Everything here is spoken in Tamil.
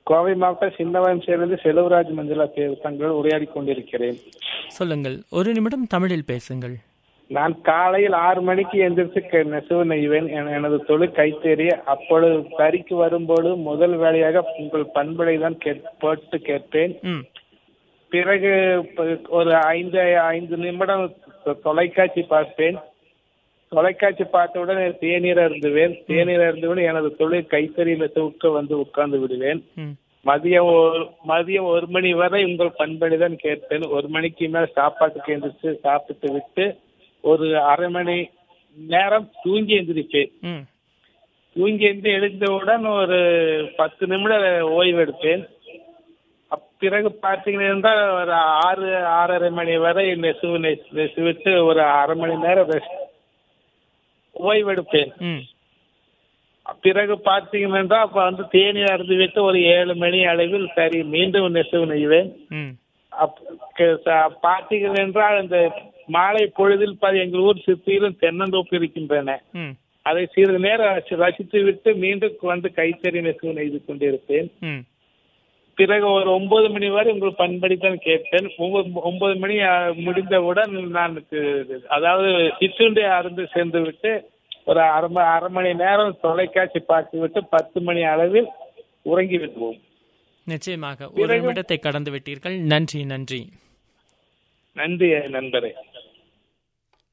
கோவை மாவட்டம் சின்னவயம் சேர்ந்து செலவராஜ் மஞ்சளா தேர்வு தங்களோடு உரையாடி கொண்டிருக்கிறேன் சொல்லுங்கள் ஒரு நிமிடம் தமிழில் பேசுங்கள் நான் காலையில் ஆறு மணிக்கு எந்திரிச்சு க- நெசவு நெய்வேன் என- எனது தொழில் கைத்தறி அப்பொழுது தறிக்கு வரும்போது முதல் வேலையாக உங்கள் பண்புகளை தான் கேட் போட்டு கேட்பேன் ம் பிறகு ப- ஒரு ஐந்து ஐந்து நிமிடம் தொ- தொலைக்காட்சி பார்ப்பேன் தொலைக்காட்சி பார்த்தவுடன் தேநீர் அருந்துவேன் தேநீர் அருந்துவிட எனது தொழில் கைத்தறி நெசவுக்கு வந்து உட்கார்ந்து விடுவேன் ம் மதியம் ஒரு மதியம் ஒரு மணி வரை உங்கள் பண்படி தான் கேட்பேன் ஒரு மணிக்கு மேல் சாப்பாட்டுக்கு எந்திரிச்சு சாப்பிட்டு விட்டு ஒரு அரை மணி நேரம் தூங்கி எந்திரிப்பேன் ம் தூங்கி எந்திரி எழுந்தவுடன் ஒரு பத்து நிமிடம் ஓய்வு எடுப்பேன் அப் பிறகு பார்த்தீங்கன்னா ஒரு ஆறு ஆறரை மணி வரை நெசுவு நெசு நெசுவிட்டு ஒரு அரை மணி நேரம் ரெஸ்ட் ஓய்வு எடுப்பேன் ம் பிறகு பார்த்தீங்கன்னா அப்ப வந்து தேநீர் அருந்து விட்டு ஒரு ஏழு மணி அளவில் சரி மீண்டும் நெசவு நெய்வேன் ம் அப்- க- ச- பார்த்தீர்கள் என்றால் இந்த மாலை பொழுதில் பாதி எங்கள் ஊர் சுற்றிலும் தென்னந்தோப்பு இருக்கின்றன ம் அதை சிறிது நேரம் ரசி- ரசித்து விட்டு மீண்டும் வந்து கைத்தறி நெசவு நெய்து கொண்டிருப்பேன் ம் பிறகு ஒரு ஒன்பது மணி வரை உங்கள் பண்படித்தான் கேட்பேன் ஒன்பது ஒன்பது மணி அஹ், முடிந்தவுடன் நான் கு- அதாவது சிற்றுண்டி அருந்து சென்று விட்டு ஒரு அரை ம- அரை மணி நேரம் தொலைக்காட்சி பார்த்து விட்டு பத்து மணி அளவில் உறங்கி விடுவோம் நிச்சயமாக ஒரு பிறகு- நிமிடத்தை கடந்து விட்டீர்கள் நன்றி நன்றி நன்றி நண்பரே